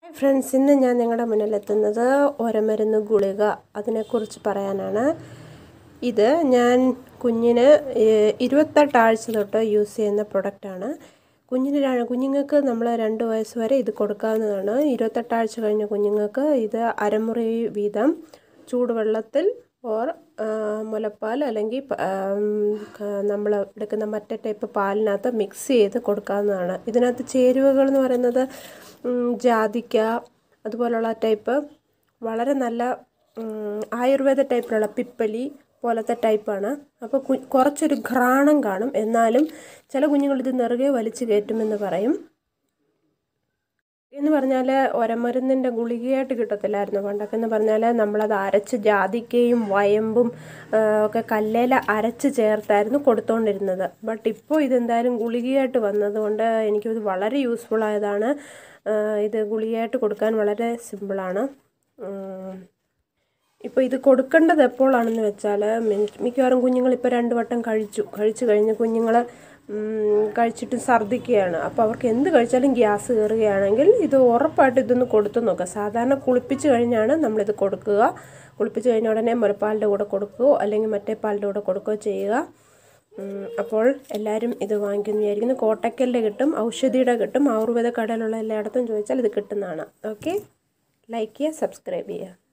friends ഇന്ന് ഞാൻ നിങ്ങളുടെ മുന്നിലെത്തുന്നത് ഒരമരുന്ന് ഗുളിക അതിനെക്കുറിച്ച് പറയാനാണ് ഇത് ഞാൻ കുഞ്ഞിന് ഏഹ്, ഇരുപത്തെട്ടാഴ്ച തൊട്ട് യൂസ് ചെയ്യുന്ന പ്രൊഡക്റ്റാണ് കുഞ്ഞിന് ര- കുഞ്ഞുങ്ങൾക്ക് നമ്മൾ രണ്ട് വയസ്സ് വരെ ഇത് കൊടുക്കാവുന്നതാണ് ഇരുപത്തെട്ടാഴ്ച കഴിഞ്ഞ കുഞ്ഞുങ്ങൾക്ക് ഇത് അരമുറി വീതം ചൂടുവെള്ളത്തിൽ ഓർ ആ, മുലപ്പാൽ അല്ലെങ്കിൽ നമ്മൾ എടുക്കുന്ന മറ്റേ ടൈപ്പ് പാലിനകത്ത് മിക്സ് ചെയ്ത് കൊടുക്കാവുന്നതാണ് ഇതിനകത്ത് ചേരുവകൾ എന്ന് പറയുന്നത് ഉം, ജാതിക്ക അതുപോലുള്ള ടൈപ്പ് വളരെ നല്ല ഉം, ആയുർവേദ ടൈപ്പിലുള്ള പിപ്പലി പോലത്തെ ടൈപ്പാണ് അപ്പോൾ കു കുറച്ചൊരു ഘ്രാണം കാണും എന്നാലും ചില കുഞ്ഞുങ്ങൾ ഇത് നെറുകെ വലിച്ചു കയറ്റുമെന്ന് പറയും എന്ന് പറഞ്ഞാൽ ഒരമരുന്നിൻ്റെ ഗുളികയായിട്ട് കിട്ടത്തില്ലായിരുന്നു പണ്ടൊക്കെ എന്ന് പറഞ്ഞാൽ നമ്മളത് അരച്ച് ജാതിക്കയും വയമ്പും ആ, ഒക്കെ കല്ലേല അരച്ച് ചേർത്തായിരുന്നു കൊടുത്തുകൊണ്ടിരുന്നത് ബട്ട് ഇപ്പോൾ ഇതെന്തായാലും ഗുളികയായിട്ട് വന്നതുകൊണ്ട് എനിക്കിത് വളരെ യൂസ്ഫുൾ ആയതാണ് ആ, ഇത് ഗുളികയായിട്ട് കൊടുക്കാൻ വളരെ സിമ്പിളാണ് ഇപ്പോൾ ഇത് കൊടുക്കേണ്ടത് എപ്പോഴാണെന്ന് വെച്ചാൽ മിക്കവാറും കുഞ്ഞുങ്ങൾ ഇപ്പോൾ രണ്ട് വട്ടം കഴിച്ചു കഴിച്ചു കഴിഞ്ഞ് കുഞ്ഞുങ്ങൾ കഴിച്ചിട്ട് ഛർദ്ദിക്കുകയാണ് അപ്പോൾ അവർക്ക് എന്ത് കഴിച്ചാലും ഗ്യാസ് കയറുകയാണെങ്കിൽ ഇത് ഉറപ്പായിട്ട് ഇതൊന്ന് കൊടുത്തു നോക്കുക സാധാരണ കുളിപ്പിച്ച് കഴിഞ്ഞാണ് നമ്മളിത് കൊടുക്കുക കുളിപ്പിച്ച് കഴിഞ്ഞ ഉടനെ മുലപ്പാലിൻ്റെ കൂടെ കൊടുക്കുകയോ അല്ലെങ്കിൽ മറ്റേ പാലിൻ്റെ കൂടെ കൊടുക്കുകയോ ചെയ്യുക ഉം, അപ്പോൾ എല്ലാവരും ഇത് വാങ്ങിക്കുന്നു വിചാരിക്കുന്നു കോട്ടക്കലിൻ്റെ കിട്ടും ഔഷധിയുടെ കിട്ടും ആയുർവേദ കടയിലുള്ള എല്ലായിടത്തും ചോദിച്ചാൽ ഇത് കിട്ടുന്നതാണ് ഓക്കെ ലൈക്ക് ചെയ്യുക സബ്സ്ക്രൈബ് ചെയ്യുക